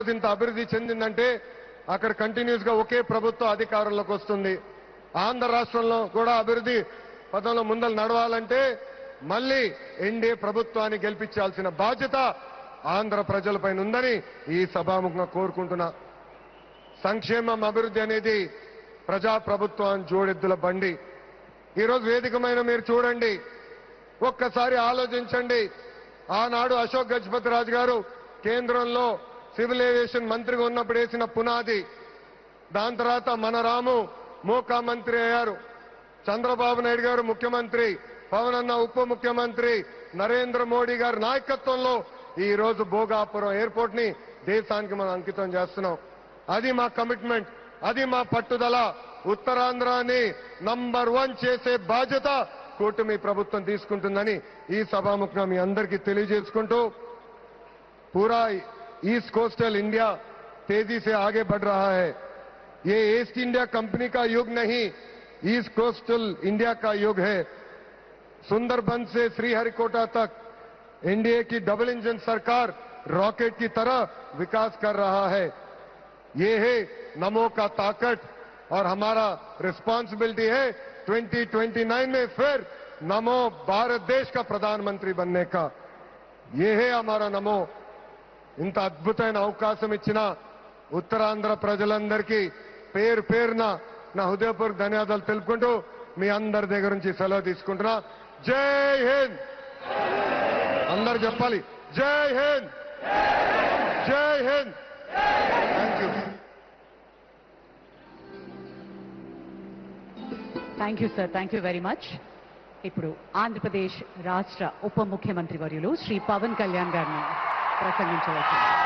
ఇంత అభివృద్ధి చెందిందంటే అక్కడ కంటిన్యూస్ గా ఒకే ప్రభుత్వం అధికారంలోకి వస్తుంది ఆంధ్ర రాష్ట్రంలో కూడా అభివృద్ధి పదంలో ముందలు నడవాలంటే మళ్ళీ ఎన్డీఏ ప్రభుత్వాన్ని గెలిపించాల్సిన బాధ్యత ఆంధ్ర ప్రజలపైన ఉందని ఈ సభాముఖంగా కోరుకుంటున్నా సంక్షేమం అభివృద్ధి అనేది ప్రజా ప్రభుత్వం జోడెద్దుల బండి ఈరోజు వేదికమైన మీరు చూడండి ఒక్కసారి ఆలోచించండి ఆనాడు అశోక్ గజపతి రాజు గారు కేంద్రంలో సివిల్ ఏవియేషన్ మంత్రిగా ఉన్నప్పుడు వేసిన పునాది దాని తర్వాత మన రాము మోకా మంత్రి అయ్యారు చంద్రబాబు నాయుడు గారు ముఖ్యమంత్రి పవన్ అన్న ఉప ముఖ్యమంత్రి నరేంద్ర మోడీ గారి నాయకత్వంలో ఈ రోజు భోగాపురం ఎయిర్పోర్ట్ ని దేశానికి మనం అంకితం చేస్తున్నాం అది మా కమిట్మెంట్ అది మా పట్టుదల ఉత్తరాంధ్రాని నంబర్ వన్ చేసే బాధ్యత కూటమి ప్రభుత్వం తీసుకుంటుందని ఈ సభాముఖంగా మీ అందరికీ తెలియజేసుకుంటూ पूरा ईस्ट कोस्टल इंडिया तेजी से आगे बढ़ रहा है ये ईस्ट इंडिया कंपनी का युग नहीं ईस्ट कोस्टल इंडिया का युग है सुंदरबन से श्रीहरिकोटा तक एनडीए की डबल इंजन सरकार रॉकेट की तरह विकास कर रहा है ये है नमो का ताकत और हमारा रिस्पॉन्सिबिलिटी है 2029 में फिर नमो भारत देश का प्रधानमंत्री बनने का ये है हमारा नमो ఇంత అద్భుతమైన అవకాశం ఇచ్చిన ఉత్తరాంధ్ర ప్రజలందరికీ పేరు పేరున నా హృదయపూర్వక ధన్యవాదాలు తెలుపుకుంటూ మీ అందరి దగ్గర నుంచి సెలవు తీసుకుంటున్నా జై హింద్ అందరు చెప్పాలి Jai Hind Jai Hind thank you thank you sir thank you very much ఇప్పుడు ఆంధ్రప్రదేశ్ రాష్ట్ర ఉప ముఖ్యమంత్రి వర్యులు శ్రీ పవన్ కళ్యాణ్ గారిని ప్రసంగించవచ్చు